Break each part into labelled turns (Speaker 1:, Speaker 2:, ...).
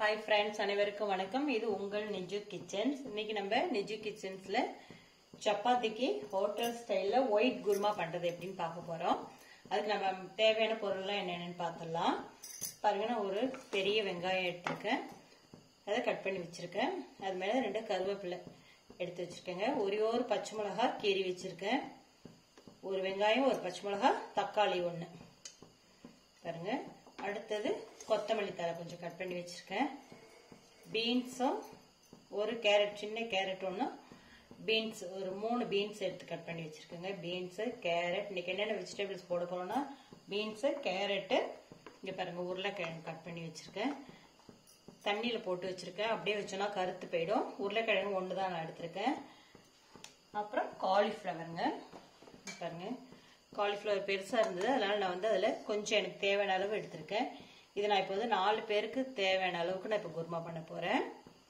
Speaker 1: hi friends அனைவருக்கும் வணக்கம் இது உங்கள் நிஜு கிச்சன்ஸ் இன்னைக்கு நம்ம நிஜு கிச்சன்ஸ்ல சப்பாத்திக்கு ஹோட்டல் ஸ்டைல்ல ஒயிட் குருமா பண்றது எப்படின்னு பார்க்க போறோம் அதுக்கு நம்ம தேவையான பொருள்லாம் என்னென்னு பார்த்துடலாம் பாருங்க நான் ஒரு பெரிய வெங்காயம் எடுத்திருக்கேன் அதை கட் பண்ணி வச்சிருக்கேன் அது மேலே ரெண்டு கருவேப்பிலை எடுத்து வச்சிருக்கேங்க ஒரே ஒரு பச்சை மிளகா கீறி வச்சிருக்கேன் ஒரு வெங்காயம் ஒரு பச்சை மிளகா தக்காளி ஒன்று பாருங்க அடுத்தது கொத்தமல்லி தலை கொஞ்சம் கட் பண்ணி வச்சிருக்கேன் பீன்ஸும் ஒரு கேரட் சின்ன கேரட் ஒன்று பீன்ஸ் ஒரு மூணு பீன்ஸ் எடுத்து கட் பண்ணி வச்சிருக்கேங்க பீன்ஸு கேரட் இன்னைக்கு என்னென்ன வெஜிடபிள்ஸ் போட போறோம்னா பீன்ஸு கேரட்டு இங்கே பாருங்க உருளைக்கிழங்கு கட் பண்ணி வச்சிருக்கேன் தண்ணியில் போட்டு வச்சிருக்கேன் அப்படியே வச்சோன்னா கருத்து போயிடும் உருளைக்கிழங்கு ஒன்று தான் நான் எடுத்திருக்கேன் அப்புறம் காலிஃப்ளவருங்க பாருங்க காலிஃப்ளவர் பெருசாக இருந்தது அதனால நான் வந்து அதில் கொஞ்சம் எனக்கு தேவையான அளவு எடுத்திருக்கேன் இது நான் இப்போ வந்து நாலு பேருக்கு தேவையான அளவுக்கு நான் இப்போ குருமா பண்ண போகிறேன்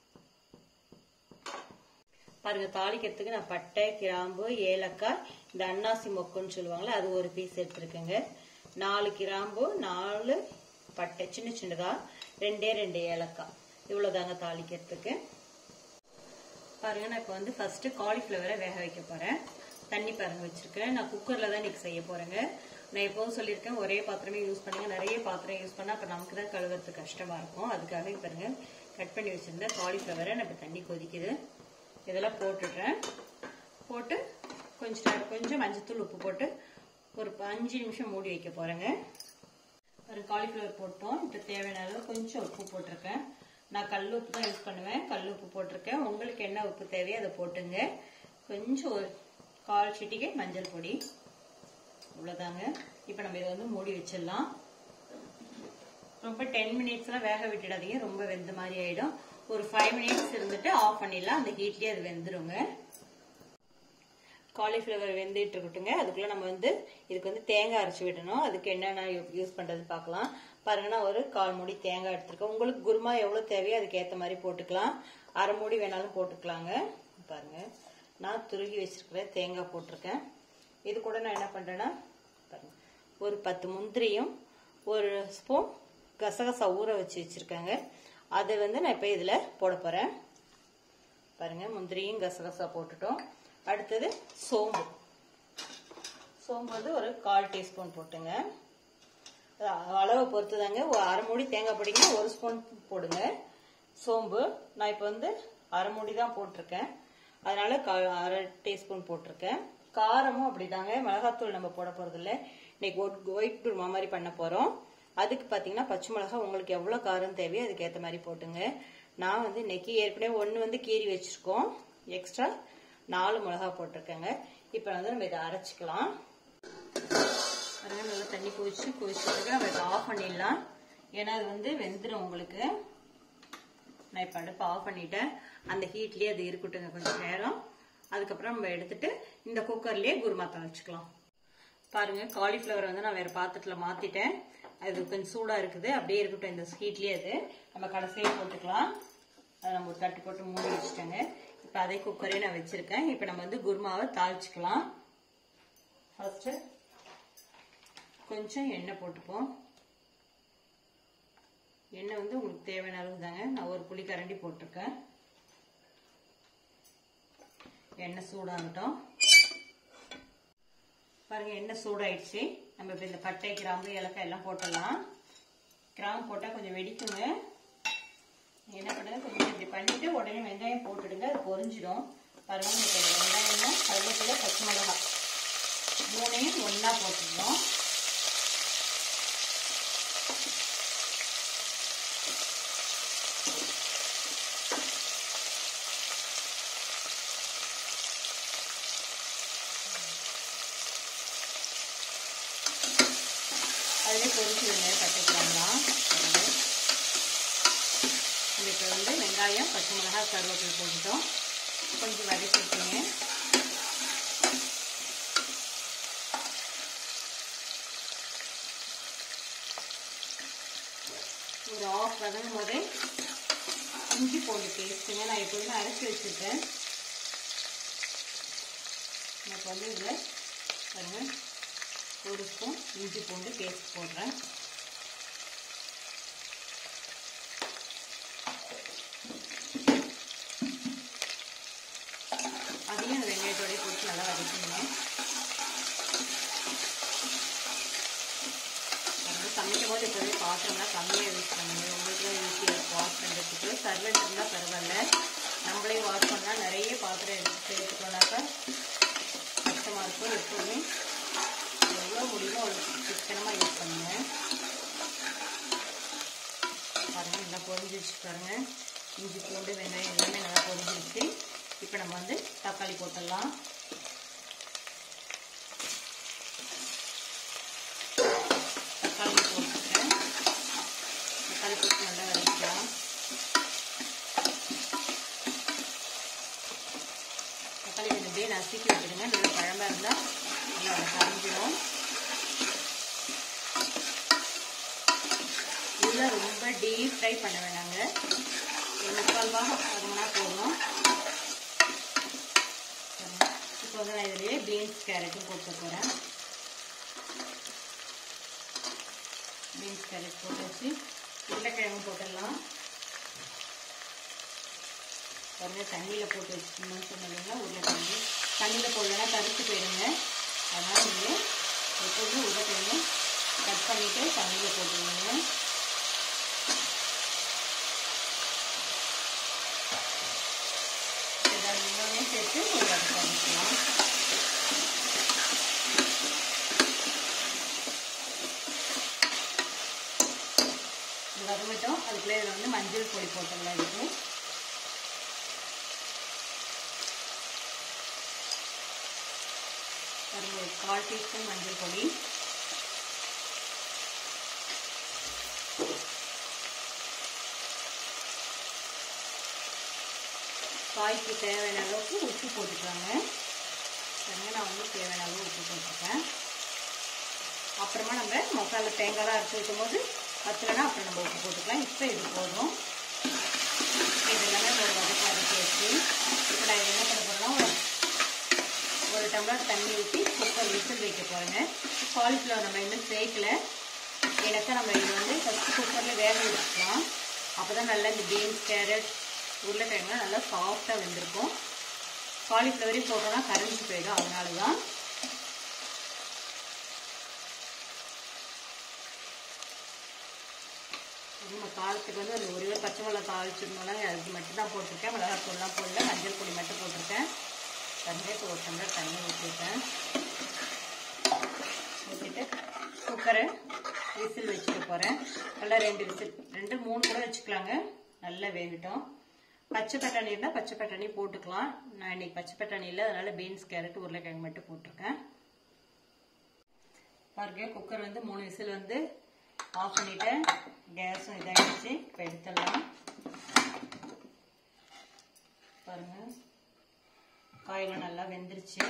Speaker 1: பாருங்க தாளிக்கிறதுக்கு நான் பட்டை கிராம்பு ஏலக்காய் இந்த அன்னாசி மொக்குன்னு சொல்லுவாங்களே அது ஒரு பீஸ் எடுத்திருக்கேங்க நாலு கிராம்பு நாலு பட்டை சின்ன சின்னதாக ரெண்டே ரெண்டு ஏலக்காய் இவ்வளோதாங்க தாளிக்கிறதுக்கு பாருங்க நான் இப்போ வந்து ஃபர்ஸ்ட் காலிஃப்ளவரை வேக வைக்க போறேன் தண்ணி பாருங்க வச்சிருக்கேன் நான் குக்கர்ல தான் இன்னைக்கு செய்ய போறேங்க நான் எப்போதும் சொல்லியிருக்கேன் ஒரே பாத்திரமே யூஸ் பண்ணுங்க நிறைய பாத்திரம் யூஸ் பண்ணா அப்ப நமக்கு தான் கழுவுறதுக்கு கஷ்டமா இருக்கும் அதுக்காக இப்ப பாருங்க கட் பண்ணி வச்சிருந்த காலிஃப்ளவரை நான் இப்போ தண்ணி கொதிக்குது இதெல்லாம் போட்டுடுறேன் போட்டு கொஞ்ச நேரம் கொஞ்சம் மஞ்சத்தூள் உப்பு போட்டு ஒரு அஞ்சு நிமிஷம் மூடி வைக்க போறேங்க ஒரு காலிஃப்ளவர் போட்டோம் இப்போ தேவையான அளவு கொஞ்சம் உப்பு போட்டிருக்கேன் நான் கல் உப்பு தான் யூஸ் பண்ணுவேன் கல் உப்பு போட்டிருக்கேன் உங்களுக்கு என்ன உப்பு தேவையோ அதை போட்டுங்க கொஞ்சம் ஒரு கால் சிட்டிகை மஞ்சள் பொடி இவ்வளோதாங்க இப்போ நம்ம இதை வந்து மூடி வச்சிடலாம் ரொம்ப டென் மினிட்ஸ்லாம் வேக விட்டுடாதீங்க ரொம்ப வெந்த மாதிரி ஆயிடும் ஒரு ஃபைவ் மினிட்ஸ் இருந்துட்டு ஆஃப் பண்ணிடலாம் அந்த ஹீட்லேயே அது வெந்துருங்க காலிஃப்ளவர் வெந்துட்டு இருக்கட்டுங்க அதுக்குள்ள நம்ம வந்து இதுக்கு வந்து தேங்காய் அரைச்சி விடணும் அதுக்கு என்னென்ன யூஸ் பண்றது பார்க்கலாம் பாருங்க நான் ஒரு கால் மூடி தேங்காய் எடுத்திருக்கேன் உங்களுக்கு குருமா எவ்வளவு தேவையோ அதுக்கு ஏற்ற மாதிரி போட்டுக்கலாம் அரை மூடி வேணாலும் போட்டுக்கலாங்க பாருங்க நான் துருகி வச்சிருக்கிற தேங்காய் போட்டிருக்கேன் இது கூட நான் என்ன பண்றேன்னா பாருங்க ஒரு பத்து முந்திரியும் ஒரு ஸ்பூன் கசகசா ஊற வச்சு வச்சிருக்கேங்க அதை வந்து நான் இப்போ இதில் போட போறேன் பாருங்க முந்திரியும் கசகசா போட்டுட்டோம் அடுத்தது சோம்பு சோம்பு வந்து ஒரு கால் டீஸ்பூன் போட்டுங்க அளவை பொறுத்து தாங்க அரை மூடி தேங்காய் பொடிங்க ஒரு ஸ்பூன் போடுங்க சோம்பு நான் இப்போ வந்து அரை மூடி தான் போட்டிருக்கேன் அதனால அரை டீஸ்பூன் போட்டிருக்கேன் காரமும் அப்படிதாங்க மிளகாத்தூள் நம்ம போட போறது இல்லை இன்னைக்கு ஒயிட் குருமா மாதிரி பண்ண போறோம் அதுக்கு பார்த்தீங்கன்னா பச்சை மிளகா உங்களுக்கு எவ்வளோ காரம் தேவையோ அதுக்கு ஏற்ற மாதிரி போட்டுங்க நான் வந்து இன்னைக்கு ஏற்கனவே ஒன்று வந்து கீறி வச்சிருக்கோம் எக்ஸ்ட்ரா நாலு மிளகா போட்டிருக்கேங்க இப்போ வந்து நம்ம இதை அரைச்சிக்கலாம் நல்லா தண்ணி கொதிச்சு கொதிச்சுட்டு நம்ம இதை ஆஃப் பண்ணிடலாம் ஏன்னா அது வந்து வெந்துடும் உங்களுக்கு நான் இப்போ அடுப்பு ஆஃப் பண்ணிட்டேன் அந்த ஹீட்லேயே அது இருக்கட்டுங்க கொஞ்சம் நேரம் அதுக்கப்புறம் நம்ம எடுத்துட்டு இந்த குக்கர்லேயே குருமா வச்சுக்கலாம் பாருங்க காலிஃப்ளவர் வந்து நான் வேற பாத்திரத்தில் மாத்திட்டேன் அது கொஞ்சம் சூடா இருக்குது அப்படியே இருக்கட்டும் இந்த ஹீட்லேயே அது நம்ம கடைசியே போட்டுக்கலாம் அதை நம்ம ஒரு தட்டு போட்டு மூடி வச்சுட்டேங்க இப்போ அதே குக்கரே நான் வச்சிருக்கேன் இப்போ நம்ம வந்து குருமாவை தாளிச்சுக்கலாம் ஃபர்ஸ்ட் கொஞ்சம் எண்ணெய் போட்டுப்போம் எண்ணெய் வந்து உங்களுக்கு தேவையான அளவு தாங்க நான் ஒரு புளி கரண்டி போட்டிருக்கேன் எண்ணெய் சூடாகட்டும் பாருங்க எண்ணெய் சூடாயிடுச்சு நம்ம இப்போ இந்த பட்டை கிராம்பு ஏலக்காய் எல்லாம் போட்டுடலாம் கிராம்பு போட்டால் கொஞ்சம் வெடிக்குங்க என்ன பண்ணுங்க கொஞ்சம் இப்படி பண்ணிட்டு உடனே வெங்காயம் போட்டுடுங்க அது பொரிஞ்சிடும் பாருங்க இப்போ வெங்காயம் கருவேப்பிலை பச்சை மிளகா மூணையும் ஒன்றா போட்டுடணும் அதிலே பொரிச்சுடுங்க கட்டிக்கலாம்லாம் இப்போ வந்து வெங்காயம் பச்சை மிளகாய் கருவேப்பிலை போட்டுட்டோம் கொஞ்சம் வதக்கிட்டீங்க ஒரு ஆஃப் வதங்கும் போதே இஞ்சி பூண்டு பேஸ்ட்டுங்க நான் எப்போதுமே அரைச்சி வச்சுருக்கேன் எனக்கு வந்து இதில் பாருங்க ஒரு ஸ்பூன் இஞ்சி பூண்டு பேஸ்ட் போடுறேன் பாத்திரம்லாம் கம்மியாக யூஸ் பண்ணுங்க உங்களுக்கு தான் ஈஸியாக இருக்கும் வாஷ் பண்ணுறதுக்கு சர்வெண்ட் இருந்தால் பரவாயில்ல நம்மளே வாஷ் பண்ணால் நிறைய பாத்திரம் எடுத்து சேர்த்துக்கோனாக்கா கஷ்டமாக இருக்கும் எப்போதுமே எவ்வளோ முடியுமோ அவ்வளோ சிக்கனமாக யூஸ் பண்ணுங்க பாருங்க நல்லா பொரிஞ்சிருச்சு பாருங்க இஞ்சி பூண்டு வெங்காயம் எல்லாமே நல்லா பொரிஞ்சிருச்சு இப்போ நம்ம வந்து தக்காளி போட்டுடலாம் தக்காளி போட்டுருக்கேன் தக்காளி போட்டு நல்லா வதக்கலாம் தக்காளி கொஞ்சம் அப்படியே நசுக்கி விட்டுடுங்க நல்லா பழமாக இருந்தால் நல்லா கரைஞ்சிடும் இதெல்லாம் ரொம்ப டீப் ஃப்ரை பண்ண வேணாங்க ஒரு முக்கால் பாகம் வதங்கினா போதும் இப்போ வந்து நான் இதுலேயே பீன்ஸ் கேரட்டும் போட்டு போகிறேன் பீன்ஸ் கேரட் போட்டு வச்சு உருளைக்கிழங்கு போட்டுடலாம் பாருங்க தண்ணியில் போட்டு வச்சுக்கணும்னு சொன்னீங்கன்னா உருளைக்கிழங்கு தண்ணியில் போடலன்னா கருத்து போயிடுங்க அதனால் நீங்கள் எப்போதுமே உருளைக்கிழங்கு கட் பண்ணிவிட்டு தண்ணியில் போட்டுருங்க எல்லாமே சேர்த்து ஒரு வதக்க வதக்கலாம் இது வதங்கட்டும் அதுக்குள்ளே இதில் வந்து மஞ்சள் பொடி போட்டுடலாம் இதுக்கு ஒரு கால் டீஸ்பூன் மஞ்சள் பொடி காய்க்கு தேவையான அளவுக்கு உப்பு போட்டுக்கலாங்க சரிங்க நான் வந்து தேவையான அளவு உப்பு போட்டுருக்கேன் அப்புறமா நம்ம மசாலா தேங்காய்லாம் அரைச்சி வைக்கும் போது பத்தலைன்னா அப்புறம் நம்ம உப்பு போட்டுக்கலாம் இப்போ இது போதும் இது எல்லாமே ஒரு வதக்கு வதக்கி வச்சு இப்போ நான் இது என்ன பண்ண போகிறேன்னா ஒரு டம்ளர் தண்ணி ஊற்றி குக்கர் விசில் வைக்க போகிறேங்க காலிஃப்ளவர் நம்ம இன்னும் சேர்க்கல எனக்கு நம்ம இது வந்து ஃபஸ்ட் குக்கரில் வேக வச்சுக்கலாம் அப்போ தான் நல்லா இந்த பீன்ஸ் கேரட் உருளைக்கிழங்குலாம் நல்லா சாஃப்டாக வெந்திருக்கும் காலிஃப்ளவரையும் போட்டோம்னா கரைஞ்சி போயிடும் அதனால தான் நம்ம காலத்துக்கு வந்து அந்த ஒரு பச்சை மிளகா தாளிச்சிருந்தோம்னா அதுக்கு மட்டும் தான் போட்டிருக்கேன் மிளகாத்தூள்லாம் போடல மஞ்சள் பொடி மட்டும் போட்டிருக்கேன் தண்ணி ஒரு டம்ளர் தண்ணி ஊற்றிட்டேன் ஊற்றிட்டு குக்கரை விசில் வச்சுக்க போகிறேன் நல்லா ரெண்டு விசில் ரெண்டு மூணு கூட வச்சுக்கலாங்க நல்லா வேகட்டும் பச்சை பட்டாணி இருந்தால் பச்சை பட்டாணி போட்டுக்கலாம் நான் இன்னைக்கு பச்சை பட்டாணி இல்லை அதனால பீன்ஸ் கேரட் உருளைக்கிழங்கு மட்டும் போட்டிருக்கேன் பாருங்க குக்கர் வந்து மூணு விசில் வந்து ஆஃப் பண்ணிட்டேன் கேஸும் இதாகிடுச்சு இப்போ எடுத்துடலாம் பாருங்க காயெல்லாம் நல்லா வெந்துருச்சு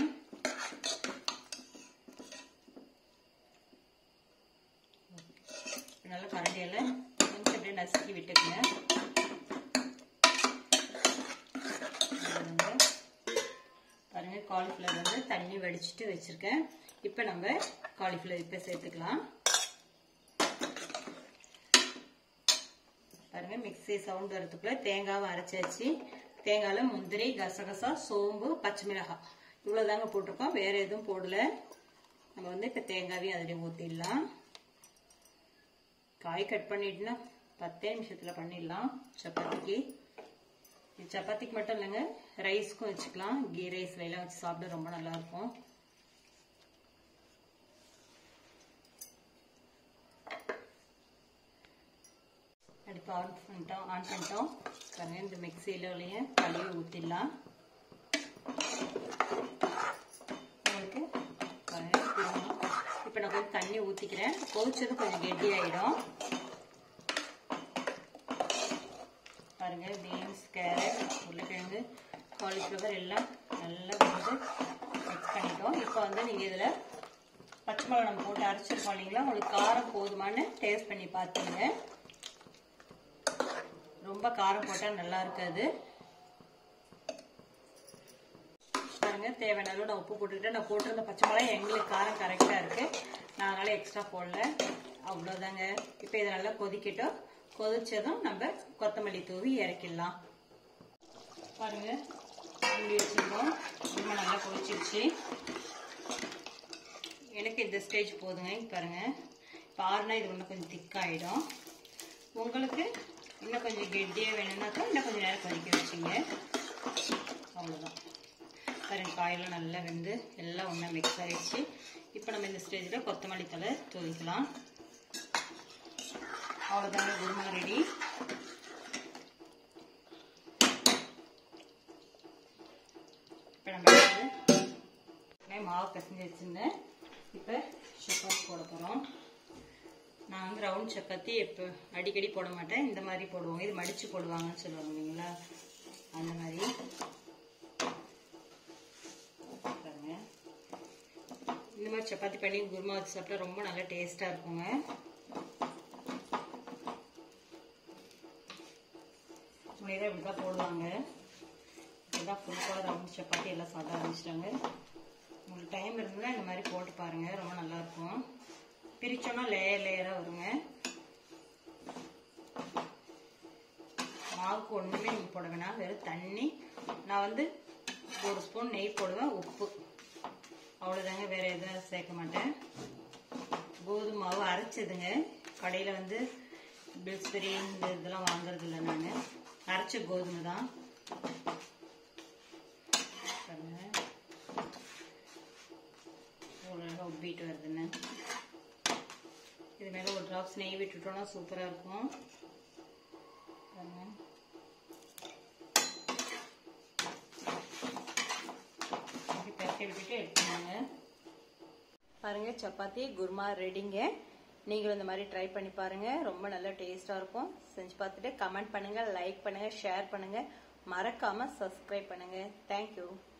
Speaker 1: நல்லா கரண்டியில் கொஞ்சம் அப்படியே நசுக்கி விட்டுக்குங்க பாருங்க காலிஃப்ளவர் வந்து தண்ணி வடிச்சிட்டு வச்சிருக்கேன் இப்போ நம்ம காலிஃப்ளவர் இப்போ சேர்த்துக்கலாம் பாருங்க மிக்ஸி சவுண்ட் வரதுக்குள்ள தேங்காவை அரைச்சாச்சு தேங்காயில் முந்திரி கசகசா சோம்பு பச்சை மிளகாய் இவ்வளோதாங்க போட்டிருக்கோம் வேற எதுவும் போடல நம்ம வந்து இப்போ தேங்காவையும் அதில் ஊற்றிடலாம் காய் கட் பண்ணிட்டுனா பத்தே நிமிஷத்தில் பண்ணிடலாம் சப்பாத்திக்கு இது சப்பாத்திக்கு மட்டும் இல்லைங்க ரைஸ்க்கும் வச்சுக்கலாம் கீ ரைஸ்ல எல்லாம் வச்சு சாப்பிட ரொம்ப நல்லா இருக்கும் அடுப்பு ஆன் பண்ணிட்டோம் ஆன் பண்ணிட்டோம் பாருங்க இந்த மிக்சியிலேயே கழுவி ஊற்றிடலாம் உங்களுக்கு பாருங்க இப்போ நான் கொஞ்சம் தண்ணி ஊற்றிக்கிறேன் கொதிச்சது கொஞ்சம் கெட்டி ஆகிடும் பாருங்க பீன்ஸ் கேரட் உருளைக்கிழங்கு காலிஃப்ளவர் எல்லாம் நல்லா வந்து மிக்ஸ் பண்ணிட்டோம் இப்போ வந்து நீங்கள் இதில் பச்சை மிளகா நம்ம போட்டு அரைச்சிருக்கோம் இல்லைங்களா உங்களுக்கு காரம் போதுமான்னு டேஸ்ட் பண்ணி பார்த்துங்க ரொம்ப காரம் போட்டால் நல்லா இருக்காது பாருங்க தேவையான அளவு நான் உப்பு போட்டுக்கிட்டேன் நான் போட்டிருந்த பச்சை மிளகாய் எங்களுக்கு காரம் கரெக்டாக இருக்கு நான் அதனால எக்ஸ்ட்ரா போடல அவ்வளோதாங்க இப்போ இதை நல்லா கொதிக்கட்டும் கொதிச்சதும் நம்ம கொத்தமல்லி தூவி இறக்கிடலாம் பாருங்க மூடி வச்சிருக்கோம் ரொம்ப நல்லா கொதிச்சிருச்சு எனக்கு இந்த ஸ்டேஜ் போதுங்க பாருங்க பாருனா இது இன்னும் கொஞ்சம் திக்காயிடும் உங்களுக்கு இன்னும் கொஞ்சம் கெட்டியாக வேணும்னாக்கா இன்னும் கொஞ்சம் நேரம் கொதிக்க வச்சுங்க அவ்வளோதான் பாருங்க காயெல்லாம் நல்லா வெந்து எல்லாம் ஒன்றா மிக்ஸ் ஆகிடுச்சு இப்போ நம்ம இந்த ஸ்டேஜில் கொத்தமல்லி தலை தூவிக்கலாம் அவ்வளோதாங்க குருமா ரெடி இப்போ நம்ம வந்து மாவு பிசைஞ்சு வச்சுருந்தேன் இப்போ சப்பாத்தி போட போகிறோம் நான் வந்து ரவுண்ட் சப்பாத்தி எப்போ அடிக்கடி போட மாட்டேன் இந்த மாதிரி போடுவோம் இது மடித்து போடுவாங்கன்னு சொல்லுவாங்க இல்லைங்களா அந்த மாதிரி பாருங்க இந்த மாதிரி சப்பாத்தி பண்ணி குருமா வச்சு சாப்பிட்டா ரொம்ப நல்லா டேஸ்ட்டாக இருக்குங்க முன்னாடி இப்படி தான் போடுவாங்க இப்படிதான் ஃபுல்லாக ரவுண்ட் சப்பாத்தி எல்லாம் சாப்பிட ஆரம்பிச்சிட்டாங்க உங்களுக்கு டைம் இருந்தால் இந்த மாதிரி போட்டு பாருங்கள் ரொம்ப நல்லாயிருக்கும் பிரித்தோன்னா லேயர் லேயராக வருங்க மாவுக்கு ஒன்றுமே நீங்கள் போட வேணாம் வெறும் தண்ணி நான் வந்து ஒரு ஸ்பூன் நெய் போடுவேன் உப்பு அவ்வளோதாங்க வேறு எதுவும் சேர்க்க மாட்டேன் கோதுமை மாவு அரைச்சதுங்க கடையில் வந்து பில்ஸ்பெரி இந்த இதெல்லாம் வாங்குறது இல்லை நான் அரைச்ச கோதுமை தான் அழகாக உப்பிட்டு வருதுன்னு இது மேலே ஒரு ட்ராப்ஸ் நெய் விட்டுட்டோம்னா சூப்பராக இருக்கும் பெரட்டி விட்டுட்டு எடுத்துனாங்க பாருங்க சப்பாத்தி குருமா ரெடிங்க நீங்களும் இந்த மாதிரி ட்ரை பண்ணி பாருங்க ரொம்ப நல்லா டேஸ்டா இருக்கும் செஞ்சு பார்த்துட்டு கமெண்ட் பண்ணுங்க லைக் பண்ணுங்க ஷேர் பண்ணுங்க மறக்காம சப்ஸ்கிரைப் பண்ணுங்க தேங்க்யூ